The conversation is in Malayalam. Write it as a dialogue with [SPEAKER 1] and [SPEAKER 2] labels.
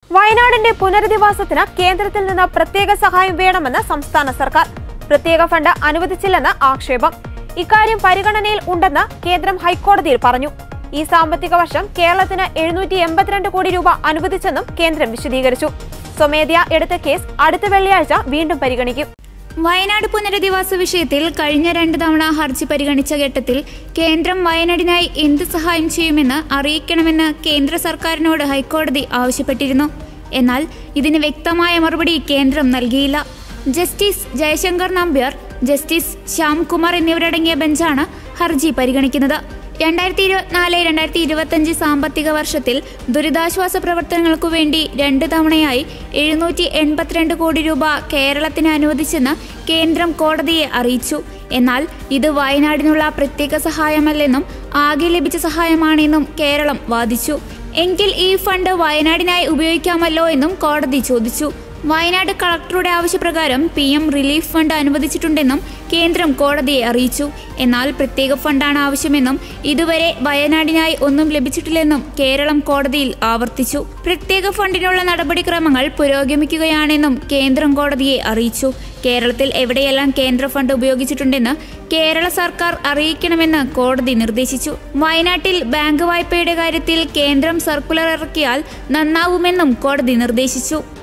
[SPEAKER 1] വയനാടിന്റെ പുനരധിവാസത്തിന് കേന്ദ്രത്തിൽ നിന്ന് പ്രത്യേക സഹായം വേണമെന്ന് സംസ്ഥാന സർക്കാർ പ്രത്യേക ഫണ്ട് അനുവദിച്ചില്ലെന്ന് ആക്ഷേപം ഇക്കാര്യം പരിഗണനയിൽ ഉണ്ടെന്ന് കേന്ദ്രം ഹൈക്കോടതിയിൽ പറഞ്ഞു ഈ സാമ്പത്തിക വർഷം കേരളത്തിന് എഴുന്നൂറ്റി എൺപത്തിരണ്ട് കോടി രൂപ അനുവദിച്ചെന്നും കേന്ദ്രം വിശദീകരിച്ചു സ്വമേധയാ എടുത്ത കേസ് അടുത്ത വെള്ളിയാഴ്ച വീണ്ടും പരിഗണിക്കും
[SPEAKER 2] വയനാട് പുനരധിവാസ വിഷയത്തിൽ കഴിഞ്ഞ രണ്ട് തവണ ഹർജി പരിഗണിച്ച ഘട്ടത്തിൽ കേന്ദ്രം വയനാടിനായി എന്ത് സഹായം ചെയ്യുമെന്ന് അറിയിക്കണമെന്ന് കേന്ദ്ര സർക്കാരിനോട് ഹൈക്കോടതി ആവശ്യപ്പെട്ടിരുന്നു എന്നാൽ ഇതിന് വ്യക്തമായ മറുപടി കേന്ദ്രം നൽകിയില്ല ജസ്റ്റിസ് ജയശങ്കർ നമ്പ്യാർ ജസ്റ്റിസ് ശ്യാംകുമാർ എന്നിവരടങ്ങിയ ബെഞ്ചാണ് ഹർജി പരിഗണിക്കുന്നത് രണ്ടായിരത്തി ഇരുപത്തിനാല് രണ്ടായിരത്തി ഇരുപത്തഞ്ച് സാമ്പത്തിക വർഷത്തിൽ ദുരിതാശ്വാസ പ്രവർത്തനങ്ങൾക്കു വേണ്ടി രണ്ട് തവണയായി എഴുന്നൂറ്റി എൺപത്തിരണ്ട് കോടി രൂപ കേരളത്തിന് അനുവദിച്ചെന്ന് കേന്ദ്രം കോടതിയെ അറിയിച്ചു എന്നാൽ ഇത് വയനാടിനുള്ള പ്രത്യേക സഹായമല്ലെന്നും ആകെ ലഭിച്ച സഹായമാണെന്നും കേരളം വാദിച്ചു എങ്കിൽ ഈ ഫണ്ട് വയനാടിനായി ഉപയോഗിക്കാമല്ലോ എന്നും കോടതി ചോദിച്ചു വയനാട് കളക്ടറുടെ ആവശ്യപ്രകാരം പി എം റിലീഫ് ഫണ്ട് അനുവദിച്ചിട്ടുണ്ടെന്നും കേന്ദ്രം കോടതിയെ അറിയിച്ചു എന്നാൽ പ്രത്യേക ഫണ്ടാണ് ആവശ്യമെന്നും ഇതുവരെ വയനാടിനായി ഒന്നും ലഭിച്ചിട്ടില്ലെന്നും കേരളം കോടതിയിൽ ആവർത്തിച്ചു പ്രത്യേക ഫണ്ടിനുള്ള നടപടിക്രമങ്ങൾ പുരോഗമിക്കുകയാണെന്നും കേന്ദ്രം കോടതിയെ അറിയിച്ചു കേരളത്തിൽ എവിടെയെല്ലാം കേന്ദ്ര ഫണ്ട് ഉപയോഗിച്ചിട്ടുണ്ടെന്ന് കേരള സർക്കാർ അറിയിക്കണമെന്ന് കോടതി നിർദ്ദേശിച്ചു വയനാട്ടിൽ ബാങ്ക് വായ്പയുടെ കാര്യത്തിൽ കേന്ദ്രം സർക്കുലർ ഇറക്കിയാൽ നന്നാവുമെന്നും കോടതി നിർദ്ദേശിച്ചു